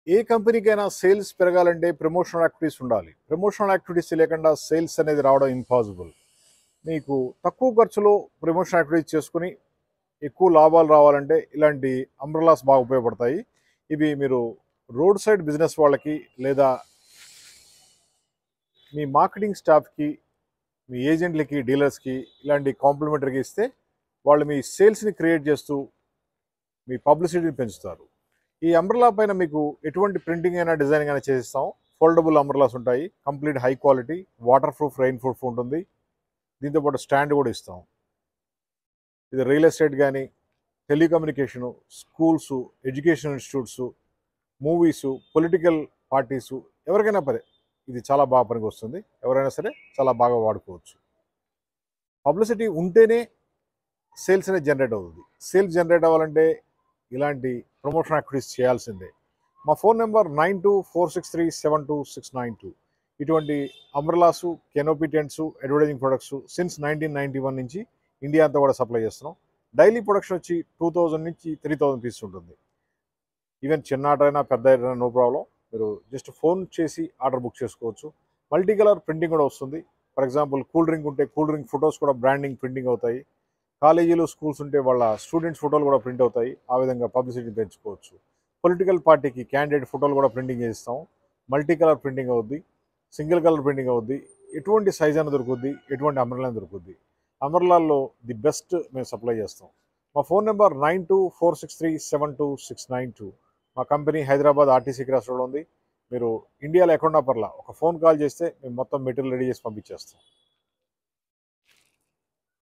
ఏ కంపెనీకైనా సేల్స్ పెరగాలంటే promotional activities ఉండాలి ప్రమోషనల్ యాక్టివిటీస్ లేకుండా సేల్స్ అనేది రావడం ఇంపాసిబుల్ మీకు తక్కువ ఖర్చులో ప్రమోషన్ యాక్టివిటీస్ చేసుకుని ఎక్కువ లాభాలు రావాలంటే ఇలాంటి అంబ్రలాస్ బాగా ఉపయోగపడతాయి ఇవి మీరు రోడ్ సైడ్ బిజినెస్ వాళ్ళకి లేదా మీ మార్కెటింగ్ స్టాఫ్కి మీ ఏజెంట్లకి డీలర్స్కి ఇలాంటి కాంప్లిమెంటరీగా ఇస్తే వాళ్ళు మీ సేల్స్ని క్రియేట్ చేస్తూ మీ పబ్లిసిటీని పెంచుతారు ఈ అంబ్రలా పైన మీకు ఎటువంటి ప్రింటింగ్ అయినా డిజైనింగ్ అయినా చేసిస్తాం ఫోల్డబుల్ అంబ్రలాస్ ఉంటాయి complete high quality waterproof rainproof ఉంటుంది దీంతోపాటు స్టాండ్ కూడా ఇస్తాం ఇది రియల్ ఎస్టేట్ కానీ telecommunication schools education institutes movies political parties ఎవరికైనా పదే ఇది చాలా బాగా పనికి వస్తుంది ఎవరైనా సరే చాలా బాగా వాడుకోవచ్చు పబ్లిసిటీ ఉంటేనే సేల్స్ అనేది జనరేట్ అవుతుంది సేల్స్ జనరేట్ అవ్వాలంటే ఇలాంటి ప్రమోషన్ యాక్టివిటీస్ చేయాల్సిందే మా phone number nine two four six three seven two six nine two ఇటువంటి umbrellas canopy tents advertising products since nineteen ninety one నుంచి ఇండియా అంతా కూడా సప్లై చేస్తున్నాం డైలీ ప్రొడక్షన్ వచ్చి టూ థౌజండ్ నుంచి త్రీ థౌజండ్ పీస్ ఉంటుంది ఈవెన్ చిన్న order అయినా పెద్ద ఆర్డర్ అయినా నో ప్రాబ్లం మీరు జస్ట్ ఫోన్ చేసి ఆర్డర్ బుక్ చేసుకోవచ్చు మల్టీ కలర్ ప్రింటింగ్ కూడా వస్తుంది ఫర్ ఎగ్జాంపుల్ కూల్ డ్రింక్ ఉంటే కూల్ డ్రింక్ ఫొటోస్ కూడా బ్రాండింగ్ ప్రింటింగ్ అవుతాయి కాలేజీలు స్కూల్స్ ఉంటే వాళ్ళ స్టూడెంట్స్ ఫోటోలు కూడా ప్రింట్ అవుతాయి ఆ విధంగా పబ్లిసిటీ పెంచుకోవచ్చు పొలిటికల్ పార్టీకి క్యాండిడేట్ ఫోటోలు కూడా ప్రింటింగ్ చేస్తాం మల్టీ కలర్ ప్రింటింగ్ అవుద్ది సింగిల్ కలర్ ప్రింటింగ్ అవుద్ది ఎటువంటి సైజ్ అయినా దొరుకుద్ది ఎటువంటి అంబ్రలా దొరుకుద్ది అంబ్రలాల్లో ది బెస్ట్ మేము సప్లై చేస్తాం మా phone number nine two four six three seven two six nine two మా company Hyderabad RTC cross road ఉంది మీరు ఇండియాలో ఎక్కడున్నా పర్లా ఒక ఫోన్ కాల్ చేస్తే మేము మొత్తం మెటీరియల్ రెడీ చేసి పంపించేస్తాం